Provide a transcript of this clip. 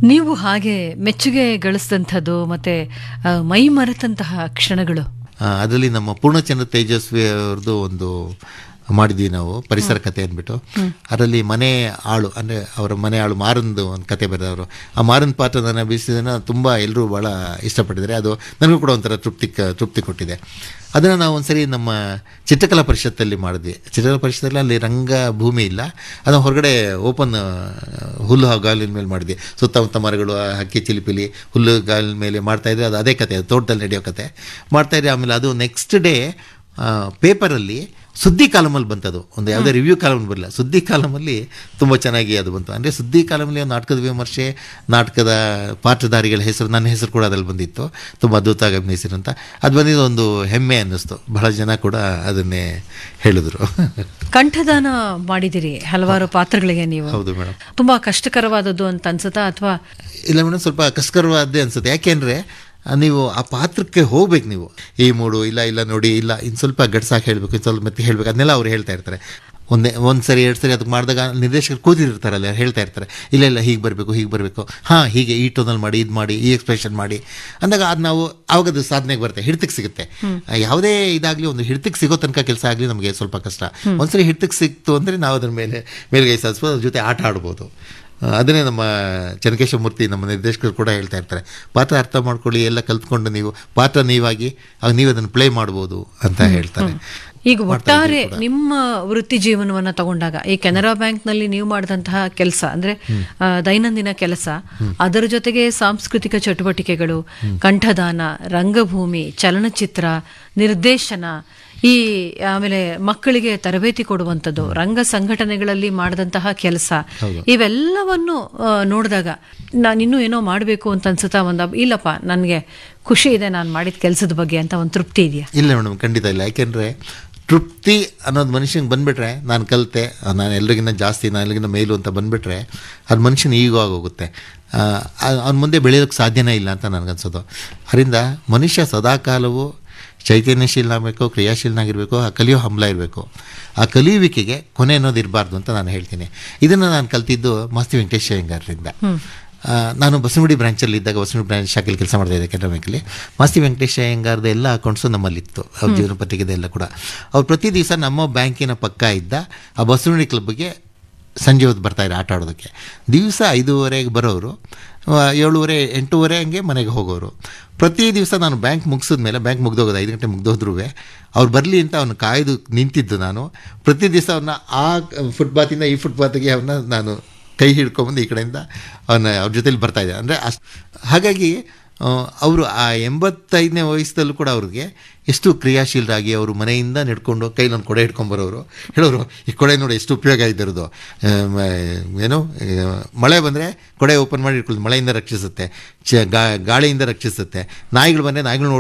ನೀವು ಹಾಗೆ ಮೆಚ್ಚುಗೆ ಗಳಿಸಿದಂಥದ್ದು ಮತ್ತೆ ಆ, ಮೈ ಮರೆತಂತಹ ಕ್ಷಣಗಳು ಅದರಲ್ಲಿ ನಮ್ಮ ಪೂರ್ಣಚಂದ್ರ ತೇಜಸ್ವಿ ಅವ್ರದ್ದು ಒಂದು ಮಾಡಿದ್ವಿ ನಾವು ಪರಿಸರ ಕತೆ ಅಂದ್ಬಿಟ್ಟು ಅದರಲ್ಲಿ ಮನೆ ಆಳು ಅಂದರೆ ಅವರ ಮನೆ ಆಳು ಮಾರಂದು ಒಂದು ಕತೆ ಬರೆದವರು ಆ ಮಾರನ್ ಪಾತ್ರ ನಾನು ಅಭಿಸಿದನ್ನು ತುಂಬ ಎಲ್ಲರೂ ಭಾಳ ಇಷ್ಟಪಟ್ಟಿದ್ದಾರೆ ಅದು ನನಗೂ ಕೂಡ ಒಂಥರ ತೃಪ್ತಿ ಕ- ತೃಪ್ತಿ ಕೊಟ್ಟಿದೆ ಅದನ್ನು ನಾವು ಒಂದ್ಸರಿ ನಮ್ಮ ಚಿತ್ರಕಲಾ ಪರಿಷತ್ತಲ್ಲಿ ಮಾಡಿದ್ವಿ ಚಿತ್ರಕಲಾ ಪರಿಷತ್ತಲ್ಲಿ ಅಲ್ಲಿ ರಂಗ ಭೂಮಿ ಇಲ್ಲ ಅದನ್ನು ಹೊರಗಡೆ ಓಪನ್ ಹುಲ್ಲು ಗಾಲಿನ ಮೇಲೆ ಮಾಡಿದ್ವಿ ಸುತ್ತಮುತ್ತ ಮರಗಳು ಆ ಹಕ್ಕಿ ಚಿಲಿಪಿಲಿ ಹುಲ್ಲು ಗಾಲಿನ ಮೇಲೆ ಮಾಡ್ತಾಯಿದ್ರೆ ಅದು ಅದೇ ಕತೆ ಅದು ತೋಟದಲ್ಲಿ ನಡೆಯೋ ಕತೆ ಮಾಡ್ತಾಯಿದ್ರೆ ಆಮೇಲೆ ಅದು ನೆಕ್ಸ್ಟ್ ಡೇ ಪೇಪರಲ್ಲಿ ಸುದ್ದಿ ಕಾಲಮಲ್ಲಿ ಬಂತದು ಒಂದು ಯಾವುದೇ ರಿವ್ಯೂ ಕಾಲಮ್ ಬರಲಿಲ್ಲ ಸುದ್ದಿ ಕಾಲಮಲ್ಲಿ ತುಂಬ ಚೆನ್ನಾಗಿ ಅದು ಬಂತು ಅಂದರೆ ಸುದ್ದಿ ಕಾಲಮಲ್ಲಿ ಒಂದು ನಾಟಕದ ವಿಮರ್ಶೆ ನಾಟಕದ ಪಾತ್ರಧಾರಿಗಳ ಹೆಸರು ನನ್ನ ಹೆಸರು ಕೂಡ ಅದ್ರಲ್ಲಿ ಬಂದಿತ್ತು ತುಂಬ ಅದ್ಭುತವಾಗಿ ಅಭಿನಯಿಸಿರಂತ ಅದು ಬಂದಿದ್ದು ಒಂದು ಹೆಮ್ಮೆ ಅನ್ನಿಸ್ತು ಬಹಳ ಜನ ಕೂಡ ಅದನ್ನೇ ಹೇಳಿದ್ರು ಕಂಠದಾನ ಮಾಡಿದಿರಿ ಹಲವಾರು ಪಾತ್ರಗಳಿಗೆ ನೀವು ಹೌದು ಮೇಡಮ್ ತುಂಬಾ ಕಷ್ಟಕರವಾದದ್ದು ಅಂತ ಅನ್ಸುತ್ತಾ ಅಥವಾ ಇಲ್ಲ ಮೇಡಮ್ ಸ್ವಲ್ಪ ಕಷ್ಟಕರವಾದ್ದೇ ಅನ್ಸುತ್ತೆ ಯಾಕೆಂದರೆ ನೀವು ಆ ಪಾತ್ರಕ್ಕೆ ಹೋಗ್ಬೇಕು ನೀವು ಈ ಮೂಡು ಇಲ್ಲ ಇಲ್ಲ ನೋಡಿ ಇಲ್ಲ ಇನ್ನು ಸ್ವಲ್ಪ ಗಡ್ಸಾಗಿ ಹೇಳಬೇಕು ಇನ್ನು ಸ್ವಲ್ಪ ಮತ್ತೆ ಹೇಳಬೇಕು ಅದನ್ನೆಲ್ಲ ಅವ್ರು ಹೇಳ್ತಾ ಇರ್ತಾರೆ ಒಂದೇ ಒಂದು ಸರಿ ಎರಡು ಸರಿ ಅದಕ್ಕೆ ಮಾಡಿದಾಗ ನಿರ್ದೇಶಕರು ಕೂತಿರ್ತಾರಲ್ಲ ಹೇಳ್ತಾ ಇರ್ತಾರೆ ಇಲ್ಲ ಇಲ್ಲ ಹೀಗೆ ಬರಬೇಕು ಹೀಗೆ ಬರಬೇಕು ಹಾಂ ಹೀಗೆ ಈ ಟೋನಲ್ಲಿ ಮಾಡಿ ಇದು ಮಾಡಿ ಈ ಎಕ್ಸ್ಪ್ರೆಷನ್ ಮಾಡಿ ಅಂದಾಗ ಅದು ನಾವು ಆವಾಗ ಅದು ಸಾಧನೆಗೆ ಬರುತ್ತೆ ಹಿಡ್ತಕ್ಕೆ ಸಿಗುತ್ತೆ ಯಾವುದೇ ಇದಾಗಲಿ ಒಂದು ಹಿಡ್ತಕ್ಕೆ ಸಿಗೋ ತನಕ ಕೆಲಸ ಆಗಲಿ ನಮಗೆ ಸ್ವಲ್ಪ ಕಷ್ಟ ಒಂದ್ಸರಿ ಹಿಡ್ತಕ್ಕೆ ಸಿಕ್ತು ಅಂದರೆ ನಾವು ಅದ್ರ ಮೇಲೆ ಮೇಲ್ಗೈ ಸಾಧಿಸ್ಬೋದು ಅದ್ರ ಜೊತೆ ಆಟ ಆಡ್ಬೋದು ಆ, ಅದನ್ನೇ ನಮ್ಮ ಚನ್ನಕೇಶ ಮೂರ್ತಿ ನಮ್ಮ ನಿರ್ದೇಶಕರು ಕೂಡ ಹೇಳ್ತಾ ಇರ್ತಾರೆ ಪಾತ್ರ ಅರ್ಥ ಮಾಡ್ಕೊಳ್ಳಿ ಎಲ್ಲ ಕಲ್ತ್ಕೊಂಡು ನೀವು ಪಾತ್ರ ನೀವಾಗಿ ಆಗ ನೀವು ಅದನ್ನು ಪ್ಲೇ ಮಾಡ್ಬೋದು ಅಂತ ಹೇಳ್ತಾರೆ ಈಗ ಒಟ್ಟಾರೆ ನಿಮ್ಮ ವೃತ್ತಿ ಜೀವನವನ್ನ ತಗೊಂಡಾಗ ಈ ಕೆನರಾ ಬ್ಯಾಂಕ್ ನಲ್ಲಿ ನೀವು ಮಾಡಿದಂತಹ ಕೆಲಸ ಅಂದ್ರೆ ಆ, ದೈನಂದಿನ ಕೆಲಸ ಅದರ ಜೊತೆಗೆ ಸಾಂಸ್ಕೃತಿಕ ಚಟುವಟಿಕೆಗಳು ಕಂಠದಾನ ರಂಗಭೂಮಿ ಚಲನಚಿತ್ರ ನಿರ್ದೇಶನ ಈ ಆಮೇಲೆ ಮಕ್ಕಳಿಗೆ ತರಬೇತಿ ಕೊಡುವಂಥದ್ದು ರಂಗ ಸಂಘಟನೆಗಳಲ್ಲಿ ಮಾಡಿದಂತಹ ಕೆಲಸ ಇವೆಲ್ಲವನ್ನು ಆ, ನೋಡಿದಾಗ ನಾನು ಇನ್ನೂ ಏನೋ ಮಾಡಬೇಕು ಅಂತ ಅನ್ಸುತ್ತಾ ಒಂದು ಇಲ್ಲಪ್ಪ ನನಗೆ ಖುಷಿ ಇದೆ ನಾನು ಮಾಡಿದ ಕೆಲಸದ ಬಗ್ಗೆ ಅಂತ ಒಂದು ತೃಪ್ತಿ ಇದೆಯಾ ಇಲ್ಲ ಮೇಡಮ್ ಖಂಡಿತ ಇಲ್ಲ ಯಾಕೆಂದರೆ ತೃಪ್ತಿ ಅನ್ನೋದು ಮನುಷ್ಯಂಗೆ ಬಂದುಬಿಟ್ರೆ ನಾನು ಕಲಿತೆ ನಾನು ಎಲ್ರಿಗಿಂತ ಜಾಸ್ತಿ ನಾನು ಎಲ್ರಿಗಿಂತ ಮೇಲು ಅಂತ ಬಂದುಬಿಟ್ರೆ ಅದು ಮನುಷ್ಯನ ಈಗೋ ಆಗೋಗುತ್ತೆ ಅವ್ನ ಮುಂದೆ ಬೆಳೆಯೋಕ್ಕೆ ಸಾಧ್ಯನೇ ಇಲ್ಲ ಅಂತ ನನಗನ್ಸೋದು ಅದರಿಂದ ಮನುಷ್ಯ ಸದಾಕಾಲವೂ ಚೈತನ್ಯಶೀಲನಾಗಬೇಕು ಕ್ರಿಯಾಶೀಲನಾಗಿರಬೇಕು ಆ ಕಲಿಯೋ ಹಂಬಲ ಇರಬೇಕು ಆ ಕಲಿಯುವಿಕೆಗೆ ಕೊನೆ ಅನ್ನೋದು ಇರಬಾರ್ದು ಅಂತ ನಾನು ಹೇಳ್ತೀನಿ ಇದನ್ನು ನಾನು ಕಲ್ತಿದ್ದು ಮಾಸ್ತಿ ವೆಂಕಟೇಶ್ ಅಯ್ಯಂಗಾರರಿಂದ ಆ, ನಾನು ಬಸವನಗುಡಿ ಬ್ರಾಂಚಲ್ಲಿ ಇದ್ದಾಗ ಬಸವನಗುಡಿ ಬ್ರಾಂಚ್ ಶಾಖೆಯಲ್ಲಿ ಕೆಲಸ ಮಾಡ್ತಾ ಇದ್ದೆ ಕೆನರಾ ಬ್ಯಾಂಕಲ್ಲಿ ಮಾಸ್ತಿ ವೆಂಕಟೇಶ ಅಯ್ಯಂಗಾರ್ದು ಎಲ್ಲ ಅಕೌಂಟ್ಸು ನಮ್ಮಲ್ಲಿತ್ತು ಅವ್ರ ಜೀವನ ಪತ್ರಿಕೆದ ಎಲ್ಲ ಕೂಡ ಅವ್ರು ಪ್ರತಿ ದಿವಸ ನಮ್ಮ ಬ್ಯಾಂಕಿನ ಪಕ್ಕ ಇದ್ದ ಆ ಬಸವನಗುಡಿ ಕ್ಲಬ್ಗೆ ಸಂಜೆ ಹೊತ್ತು ಬರ್ತಾಯಿದ್ರು ಆಟ ಆಡೋದಕ್ಕೆ ದಿವಸ ಐದೂವರೆಗೆ ಬರೋರು ಆ, ಏಳುವರೆ ಎಂಟೂವರೆ ಹಂಗೆ ಮನೆಗೆ ಹೋಗೋರು ಪ್ರತಿ ದಿವಸ ನಾನು ಬ್ಯಾಂಕ್ ಮುಗಿಸಿದ ಮೇಲೆ ಬ್ಯಾಂಕ್ ಮುಗ್ದೋಗೋದು ಐದು ಗಂಟೆ ಮುಗ್ದೋದ್ರೂ ಅವ್ರು ಬರಲಿ ಅಂತ ಅವ್ನು ಕಾಯ್ದು ನಿಂತಿದ್ದು ನಾನು ಪ್ರತಿ ದಿವಸ ಅವ್ರನ್ನ ಆ ಫುಟ್ಪಾತಿಂದ ಈ ಫುಟ್ಪಾತಿಗೆ ಅವನ್ನ ನಾನು ಕೈ ಹಿಡ್ಕೊಂಬಂದು ಈ ಕಡೆಯಿಂದ ಅವನ ಅವ್ರ ಜೊತೆಲಿ ಬರ್ತಾಯಿದ್ದೆ ಅಂದರೆ ಅಷ್ಟು ಹಾಗಾಗಿ ಅವರು ಆ ಎಂಬತ್ತೈದನೇ ವಯಸ್ಸಲ್ಲೂ ಕೂಡ ಅವ್ರಿಗೆ ಎಷ್ಟು ಕ್ರಿಯಾಶೀಲರಾಗಿ ಅವರು ಮನೆಯಿಂದ ನಡ್ಕೊಂಡು ಕೈಲಿ ಒಂದು ಕೊಡೆ ಹಿಡ್ಕೊಂಬರೋರು ಹೇಳೋರು ಈ ಕೊಡೆ ನೋಡಿ ಎಷ್ಟು ಉಪಯೋಗ ಇದ್ದಿರೋದು ಆ, ಮ- ಏನು ಆ, ಮಳೆ ಬಂದರೆ ಕೊಡೆ ಓಪನ್ ಮಾಡಿ ಇಟ್ಕೊಳ್ಳೋದು ಮಳೆಯಿಂದ ರಕ್ಷಿಸುತ್ತೆ ಚ ಗಾ- ಗಾಳಿಯಿಂದ ರಕ್ಷಿಸುತ್ತೆ ನಾಯಿಗಳು ಬಂದರೆ ನಾಯಿಗಳು